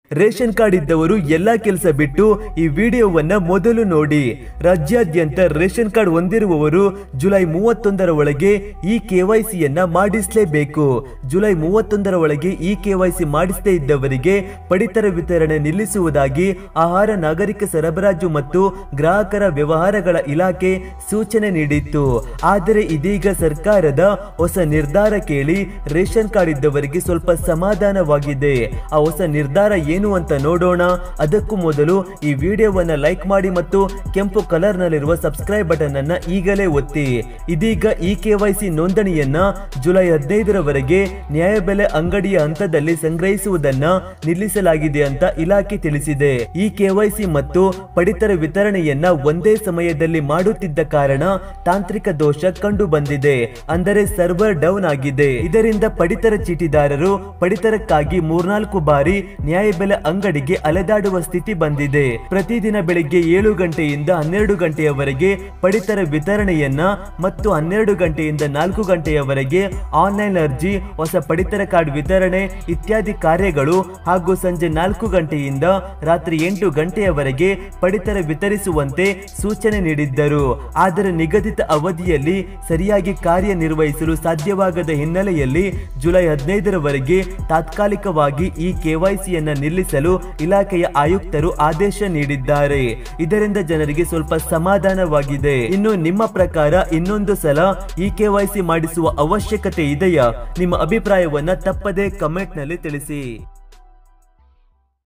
ration card ಇದ್ದವರು ಎಲ್ಲಾ ಕೆಲಸ ಬಿಟ್ಟು ಈ ವಿಡಿಯೋವನ್ನ ಮೊದಲು ನೋಡಿ ರಾಜ್ಯಾದ್ಯಂತ ರೇಷನ್ ಕಾರ್ಡ್ ಹೊಂದಿರುವವರು ಜುಲೈ ಮೂವತ್ತೊಂದರ ಒಳಗೆ ಈ ಕೆವೈಸಿಯನ್ನ ಮಾಡಿಸಲೇಬೇಕು ಜುಲೈ ಮೂವತ್ತೊಂದರ ಒಳಗೆ ಈ ಕೆವೈಸಿ ಮಾಡಿಸದೇ ಇದ್ದವರಿಗೆ ಪಡಿತರ ವಿತರಣೆ ನಿಲ್ಲಿಸುವುದಾಗಿ ಆಹಾರ ನಾಗರಿಕ ಸರಬರಾಜು ಮತ್ತು ಗ್ರಾಹಕರ ವ್ಯವಹಾರಗಳ ಇಲಾಖೆ ಸೂಚನೆ ನೀಡಿತ್ತು ಆದರೆ ಇದೀಗ ಸರ್ಕಾರದ ಹೊಸ ನಿರ್ಧಾರ ಕೇಳಿ ರೇಷನ್ ಕಾರ್ಡ್ ಇದ್ದವರಿಗೆ ಸ್ವಲ್ಪ ಸಮಾಧಾನವಾಗಿದೆ ಆ ಹೊಸ ನಿರ್ಧಾರ ಏನು ಅಂತ ನೋಡೋಣ ಅದಕ್ಕೂ ಮೊದಲು ಈ ವಿಡಿಯೋವನ್ನ ಲೈಕ್ ಮಾಡಿ ಮತ್ತು ಕೆಂಪು ಕಲರ್ ನಲ್ಲಿರುವ ಸಬ್ಸ್ಕ್ರೈಬ್ ಬಟನ್ ಅನ್ನ ಈಗಲೇ ಒತ್ತಿ ಇದೀಗ ಈ ಕೆವೈಸಿ ನೋಂದಣಿಯನ್ನ ಜುಲೈ ಹದಿನೈದರವರೆಗೆ ನ್ಯಾಯಬೆಲೆ ಅಂಗಡಿಯ ಹಂತದಲ್ಲಿ ಸಂಗ್ರಹಿಸುವುದನ್ನ ನಿಲ್ಲಿಸಲಾಗಿದೆ ಅಂತ ಇಲಾಖೆ ತಿಳಿಸಿದೆ ಈ ಕೆವೈಸಿ ಮತ್ತು ಪಡಿತರ ವಿತರಣೆಯನ್ನ ಒಂದೇ ಸಮಯದಲ್ಲಿ ಮಾಡುತ್ತಿದ್ದ ಕಾರಣ ತಾಂತ್ರಿಕ ದೋಷ ಕಂಡು ಬಂದಿದೆ ಅಂದರೆ ಸರ್ವರ್ ಡೌನ್ ಆಗಿದೆ ಇದರಿಂದ ಪಡಿತರ ಚೀಟಿದಾರರು ಪಡಿತರಕ್ಕಾಗಿ ಮೂರ್ನಾಲ್ಕು ಬಾರಿ ನ್ಯಾಯಬೆಲೆ ಅಂಗಡಿಗೆ ಅಲೆದಾಡುವ ಸ್ಥಿತಿ ಬಂದಿದೆ ಪ್ರತಿದಿನ ಬೆಳಿಗ್ಗೆ ಏಳು ಗಂಟೆಯಿಂದ ಹನ್ನೆರಡು ಗಂಟೆಯವರೆಗೆ ಪಡಿತರ ವಿತರಣೆಯನ್ನ ಮತ್ತು ಹನ್ನೆರಡು ಗಂಟೆಯಿಂದ ನಾಲ್ಕು ಗಂಟೆಯವರೆಗೆ ಆನ್ಲೈನ್ ಅರ್ಜಿ ಹೊಸ ಪಡಿತರ ಕಾರ್ಡ್ ವಿತರಣೆ ಇತ್ಯಾದಿ ಕಾರ್ಯಗಳು ಹಾಗೂ ಸಂಜೆ ನಾಲ್ಕು ಗಂಟೆಯಿಂದ ರಾತ್ರಿ ಎಂಟು ಗಂಟೆಯವರೆಗೆ ಪಡಿತರ ವಿತರಿಸುವಂತೆ ಸೂಚನೆ ನೀಡಿದ್ದರು ಆದರೆ ನಿಗದಿತ ಅವಧಿಯಲ್ಲಿ ಸರಿಯಾಗಿ ಕಾರ್ಯನಿರ್ವಹಿಸಲು ಸಾಧ್ಯವಾಗದ ಹಿನ್ನೆಲೆಯಲ್ಲಿ ಜುಲೈ ಹದಿನೈದರವರೆಗೆ ತಾತ್ಕಾಲಿಕವಾಗಿ ಈ ಕೆವೈಸಿಯನ್ನ ನಿಲ್ಲಿಸಲು ಇಲಾಖೆಯ ಆಯುಕ್ತರು ಆದೇಶ ನೀಡಿದ್ದಾರೆ ಇದರಿಂದ ಜನರಿಗೆ ಸ್ವಲ್ಪ ಸಮಾಧಾನವಾಗಿದೆ ಇನ್ನು ನಿಮ್ಮ ಪ್ರಕಾರ ಇನ್ನೊಂದು ಸಲ ಈ ಕೆವೈಸಿ ಮಾಡಿಸುವ ಅವಶ್ಯಕತೆ ಇದೆಯಾ ನಿಮ್ಮ ಅಭಿಪ್ರಾಯವನ್ನ ತಪ್ಪದೇ ಕಮೆಂಟ್ ನಲ್ಲಿ ತಿಳಿಸಿ